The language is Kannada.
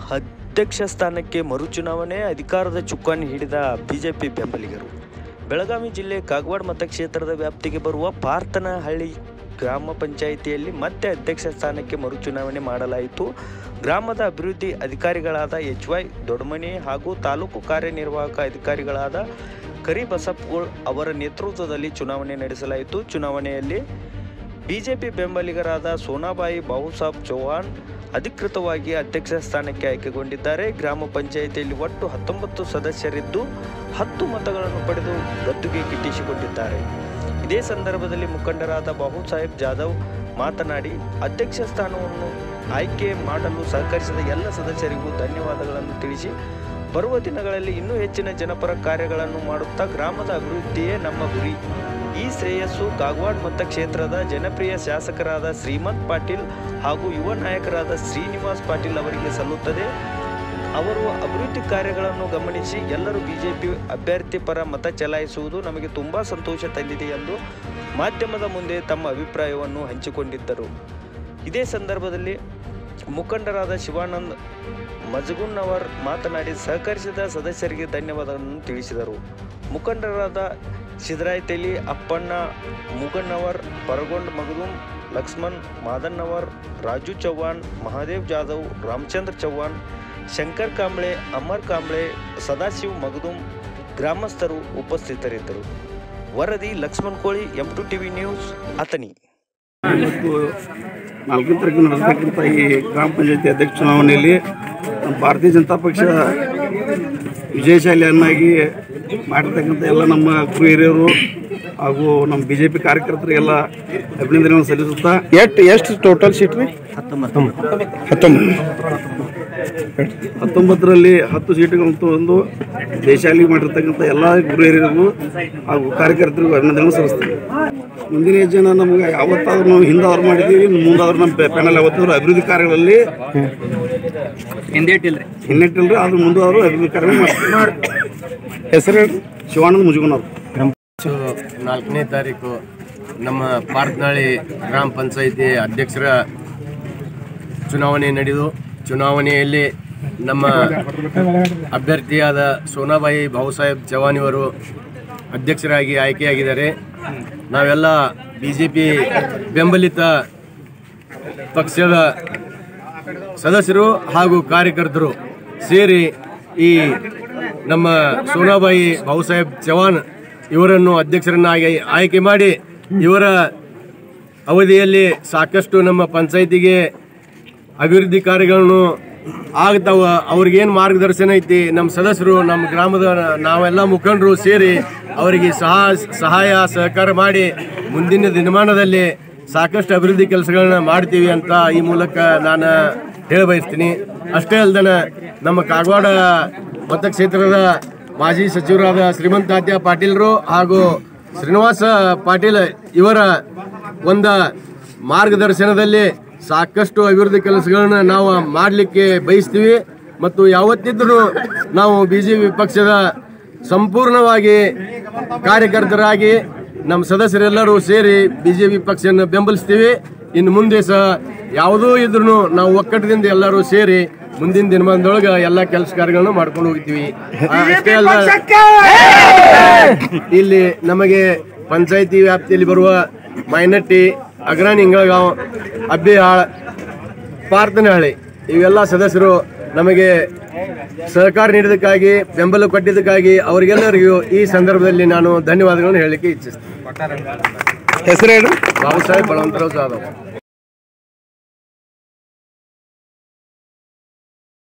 ಅಧ್ಯಕ್ಷ ಸ್ಥಾನಕ್ಕೆ ಮರುಚುನಾವಣೆ ಅಧಿಕಾರದ ಚುಕ್ಕಾಣಿ ಹಿಡಿದ ಬಿಜೆಪಿ ಬೆಂಬಲಿಗರು ಬೆಳಗಾವಿ ಜಿಲ್ಲೆ ಕಾಗವಾಡ ಮತಕ್ಷೇತ್ರದ ವ್ಯಾಪ್ತಿಗೆ ಬರುವ ಪಾರ್ತನಹಳ್ಳಿ ಗ್ರಾಮ ಪಂಚಾಯಿತಿಯಲ್ಲಿ ಮತ್ತೆ ಅಧ್ಯಕ್ಷ ಸ್ಥಾನಕ್ಕೆ ಮರುಚುನಾವಣೆ ಮಾಡಲಾಯಿತು ಗ್ರಾಮದ ಅಭಿವೃದ್ಧಿ ಅಧಿಕಾರಿಗಳಾದ ಎಚ್ ವೈ ದೊಡ್ಮನಿ ಹಾಗೂ ತಾಲೂಕು ಕಾರ್ಯನಿರ್ವಾಹಕ ಅಧಿಕಾರಿಗಳಾದ ಕರಿಬಸಪ್ಪಗೋಳ್ ಅವರ ನೇತೃತ್ವದಲ್ಲಿ ಚುನಾವಣೆ ನಡೆಸಲಾಯಿತು ಚುನಾವಣೆಯಲ್ಲಿ ಬಿಜೆಪಿ ಬೆಂಬಲಿಗರಾದ ಸೋನಾಬಾಯಿ ಬಾಬುಸಾಬ್ ಚೌಹಾಣ್ ಅಧಿಕೃತವಾಗಿ ಅಧ್ಯಕ್ಷ ಸ್ಥಾನಕ್ಕೆ ಆಯ್ಕೆಗೊಂಡಿದ್ದಾರೆ ಗ್ರಾಮ ಪಂಚಾಯಿತಿಯಲ್ಲಿ ಒಟ್ಟು ಹತ್ತೊಂಬತ್ತು ಸದಸ್ಯರಿದ್ದು ಹತ್ತು ಮತಗಳನ್ನು ಪಡೆದು ಗದ್ದುಗೆ ಗಿಟ್ಟಿಸಿಕೊಂಡಿದ್ದಾರೆ ಇದೇ ಸಂದರ್ಭದಲ್ಲಿ ಮುಖಂಡರಾದ ಬಾಬು ಸಾಹೇಬ್ ಜಾಧವ್ ಮಾತನಾಡಿ ಅಧ್ಯಕ್ಷ ಸ್ಥಾನವನ್ನು ಆಯ್ಕೆ ಮಾಡಲು ಸಹಕರಿಸಿದ ಎಲ್ಲ ಸದಸ್ಯರಿಗೂ ಧನ್ಯವಾದಗಳನ್ನು ತಿಳಿಸಿ ಬರುವ ದಿನಗಳಲ್ಲಿ ಇನ್ನೂ ಹೆಚ್ಚಿನ ಜನಪರ ಕಾರ್ಯಗಳನ್ನು ಮಾಡುತ್ತಾ ಗ್ರಾಮದ ಅಭಿವೃದ್ಧಿಯೇ ನಮ್ಮ ಗುರಿ ಈ ಶ್ರೇಯಸ್ಸು ಕಾಗವಾಡ ಮತಕ್ಷೇತ್ರದ ಜನಪ್ರಿಯ ಶಾಸಕರಾದ ಶ್ರೀಮಂತ್ ಪಾಟೀಲ್ ಹಾಗೂ ಯುವ ನಾಯಕರಾದ ಶ್ರೀನಿವಾಸ್ ಪಾಟೀಲ್ ಅವರಿಗೆ ಸಲ್ಲುತ್ತದೆ ಅವರು ಅಭಿವೃದ್ಧಿ ಕಾರ್ಯಗಳನ್ನು ಗಮನಿಸಿ ಎಲ್ಲರೂ ಬಿಜೆಪಿ ಅಭ್ಯರ್ಥಿ ಪರ ಮತ ಚಲಾಯಿಸುವುದು ನಮಗೆ ತುಂಬ ಸಂತೋಷ ತಂದಿದೆ ಎಂದು ಮಾಧ್ಯಮದ ಮುಂದೆ ತಮ್ಮ ಅಭಿಪ್ರಾಯವನ್ನು ಹಂಚಿಕೊಂಡಿದ್ದರು ಇದೇ ಸಂದರ್ಭದಲ್ಲಿ ಮುಖಂಡರಾದ ಶಿವಾನಂದ್ ಮಜಗುನ್ನವರ್ ಮಾತನಾಡಿ ಸಹಕರಿಸಿದ ಸದಸ್ಯರಿಗೆ ಧನ್ಯವಾದಗಳನ್ನು ತಿಳಿಸಿದರು ಮುಖಂಡರಾದ ಸಿದ್ದರಾಯ್ ತೆಲಿ ಅಪ್ಪಣ್ಣ ಮುಗನ್ನವರ್ ಪರಗೊಂಡ್ ಮಗದುಂ ಲಕ್ಷ್ಮಣ್ ಮಾದನ್ನವರ್ ರಾಜು ಚವ್ಹಾಣ್ ಮಹಾದೇವ್ ಜಾಧವ್ ರಾಮಚಂದ್ರ ಚವ್ಹಾಣ್ ಶಂಕರ್ ಕಾಂಬ್ಳೆ ಅಮರ್ ಕಾಂಬ್ಳೆ ಸದಾಶಿವ್ ಮಗದುಂ ಗ್ರಾಮಸ್ಥರು ಉಪಸ್ಥಿತರಿದ್ದರು ವರದಿ Lakshman Koli M two TV news Athani ಇವತ್ತು ನಾಲ್ಕನೇ ತಾರೀಕು ನಡೆರ್ತಕ್ಕಂಥ ಈ ಗ್ರಾಮ ಪಂಚಾಯತಿ ಅಧ್ಯಕ್ಷ ಚುನಾವಣೆಯಲ್ಲಿ ನಮ್ಮ ಭಾರತೀಯ ಜನತಾ ಪಕ್ಷ ವಿಜಯಶಾಲಿಯನ್ನಾಗಿ ಮಾಡಿರ್ತಕ್ಕಂಥ ಎಲ್ಲ ನಮ್ಮ ಗುರು ಹಿರಿಯರು ಹಾಗೂ ನಮ್ಮ ಬಿ ಜೆ ಪಿ ಕಾರ್ಯಕರ್ತರಿಗೆಲ್ಲ ಅಭಿನಂದನೆಗಳನ್ನು ಸಲ್ಲಿಸುತ್ತಾ ಎಷ್ಟು ಎಷ್ಟು ಟೋಟಲ್ ಸೀಟ್ ರೀ ಹತ್ತೊಂಬತ್ತು ಹತ್ತೊಂಬತ್ತರಲ್ಲಿ ಹತ್ತು ಸೀಟುಗಳನ್ನು ತಂದು ದೇಶಾಲಿ ಮಾಡಿರ್ತಕ್ಕಂಥ ಎಲ್ಲ ಗುರು ಹಿರಿಯರಿಗೂ ಹಾಗೂ ಕಾರ್ಯಕರ್ತರಿಗೂ ಅಭಿನಂದನೆ ಸಲ್ಲಿಸ್ತೀವಿ ಮುಂದಿನ ಹೆಜ್ಜೆನ ನಮ್ಗೆ ಯಾವತ್ತಾದ್ರೂ ನಾವು ಹಿಂದಾದ್ರು ಮಾಡಿದ್ದೀವಿ ಮುಂದಾದ್ರೂ ನಮ್ಮ ಪ್ಯಾನಲ್ ಯಾವತ್ತಾದ್ರೂ ಅಭಿವೃದ್ಧಿ ಕಾರ್ಯಗಳಲ್ಲಿ ಹಿನ್ನೆಟ್ಟಿಲ್ರಿ ಆದ್ರೂ ಮುಂದಾದ್ರೂ ಅಭಿವೃದ್ಧಿ ಕಾರ್ಯ ಮಾಡ್ತೀವಿ ಹೆಸರು ಹೇಳ್ರಿ ಶಿವಾನಂದ ಮುಜುಗುನವ್ರು ಮಾರ್ಚು ನಾಲ್ಕನೇ ತಾರೀಕು ನಮ್ಮ ಪಾರ್ಕ್ನಳ್ಳಿ ಗ್ರಾಮ ಪಂಚಾಯಿತಿ ಅಧ್ಯಕ್ಷರ ಚುನಾವಣೆ ನಡೆದು ಚುನಾವಣೆಯಲ್ಲಿ ನಮ್ಮ ಅಭ್ಯರ್ಥಿಯಾದ ಸೋನಾಬಾಯಿ ಬಾಬುಸಾಹೇಬ್ ಚವಾನಿಯವರು ಅಧ್ಯಕ್ಷರಾಗಿ ಆಯ್ಕೆಯಾಗಿದ್ದಾರೆ ನಾವೆಲ್ಲ ಬಿ ಜೆ ಪಿ ಬೆಂಬಲಿತ ಪಕ್ಷದ ಸದಸ್ಯರು ಹಾಗೂ ಕಾರ್ಯಕರ್ತರು ಸೇರಿ ಈ ನಮ್ಮ ಸೋನಾಬಾಯಿ ಬಾಬುಸಾಹೇಬ್ ಚವಾನ್ ಇವರನ್ನು ಅಧ್ಯಕ್ಷರನ್ನಾಗಿ ಆಯ್ಕೆ ಮಾಡಿ ಇವರ ಅವಧಿಯಲ್ಲಿ ಸಾಕಷ್ಟು ನಮ್ಮ ಪಂಚಾಯಿತಿಗೆ ಅಭಿವೃದ್ಧಿ ಕಾರ್ಯಗಳನ್ನು ಆಗ್ತಾವ ಅವ್ರಿಗೇನು ಮಾರ್ಗದರ್ಶನ ಐತಿ ನಮ್ಮ ಸದಸ್ಯರು ನಮ್ಮ ಗ್ರಾಮದ ನಾವೆಲ್ಲ ಮುಖಂಡರು ಸೇರಿ ಅವರಿಗೆ ಸಹಾಯ ಸಹಾಯ ಸಹಕಾರ ಮಾಡಿ ಮುಂದಿನ ದಿನಮಾನದಲ್ಲಿ ಸಾಕಷ್ಟು ಅಭಿವೃದ್ಧಿ ಕೆಲಸಗಳನ್ನ ಮಾಡ್ತೀವಿ ಅಂತ ಈ ಮೂಲಕ ನಾನು ಹೇಳಬಯಸ್ತೀನಿ ಅಷ್ಟೇ ಅಲ್ದನ ನಮ್ಮ ಕಾಗವಾಡ ಮತಕ್ಷೇತ್ರದ ಮಾಜಿ ಸಚಿವರಾದ ಶ್ರೀಮಂತಾದ್ಯ ಪಾಟೀಲ್ರು ಹಾಗೂ ಶ್ರೀನಿವಾಸ ಪಾಟೀಲ್ ಇವರ ಒಂದು ಮಾರ್ಗದರ್ಶನದಲ್ಲಿ ಸಾಕಷ್ಟು ಅಭಿವೃದ್ಧಿ ಕೆಲಸಗಳನ್ನ ನಾವು ಮಾಡಲಿಕ್ಕೆ ಬಯಸ್ತೀವಿ ಮತ್ತು ಯಾವತ್ತಿದ್ರೂ ನಾವು ಬಿ ಜೆ ಪಿ ಪಕ್ಷದ ಸಂಪೂರ್ಣವಾಗಿ ಕಾರ್ಯಕರ್ತರಾಗಿ ನಮ್ಮ ಸದಸ್ಯರೆಲ್ಲರೂ ಸೇರಿ ಬಿ ಜೆ ಪಿ ಪಕ್ಷವನ್ನು ಬೆಂಬಲಿಸ್ತೀವಿ ಇನ್ನು ಮುಂದೆ ಸಹ ಯಾವುದೂ ಇದ್ರೂ ನಾವು ಒಕ್ಕಟ್ಟದಿಂದ ಎಲ್ಲರೂ ಸೇರಿ ಮುಂದಿನ ದಿನಮಾನದೊಳಗೆ ಎಲ್ಲ ಕೆಲಸ ಕಾರ್ಯಗಳನ್ನು ಮಾಡ್ಕೊಂಡು ಹೋಗ್ತೀವಿ ಆ, ಅಷ್ಟೇ ಅಲ್ಲ ಇಲ್ಲಿ ನಮಗೆ ಪಂಚಾಯಿತಿ ವ್ಯಾಪ್ತಿಯಲ್ಲಿ ಬರುವ ಮೈನಟ್ಟಿ ಅಗ್ರಾಣಿ ಇಂಗಳಗಾಂವ್ ಅಬ್ಬಿಹಾಳ್ ಪಾರ್ತನಹಳ್ಳಿ ಇವೆಲ್ಲ ಸದಸ್ಯರು ನಮಗೆ ಸಹಕಾರ ನೀಡಿದ್ದಕ್ಕಾಗಿ ಬೆಂಬಲ ಕೊಟ್ಟಿದ್ದಕ್ಕಾಗಿ ಅವರಿಗೆಲ್ಲರಿಗೂ ಈ ಸಂದರ್ಭದಲ್ಲಿ ನಾನು ಧನ್ಯವಾದಗಳನ್ನು ಹೇಳಲಿಕ್ಕೆ ಇಚ್ಛಿಸ್ತೀನಿ ಹೆಸರು ಹೇಳ್ರಿ ಬಾಬು ಸಾಹೇಬ್ ಬಳವಂತರಾವ್ ಜಾಧವ್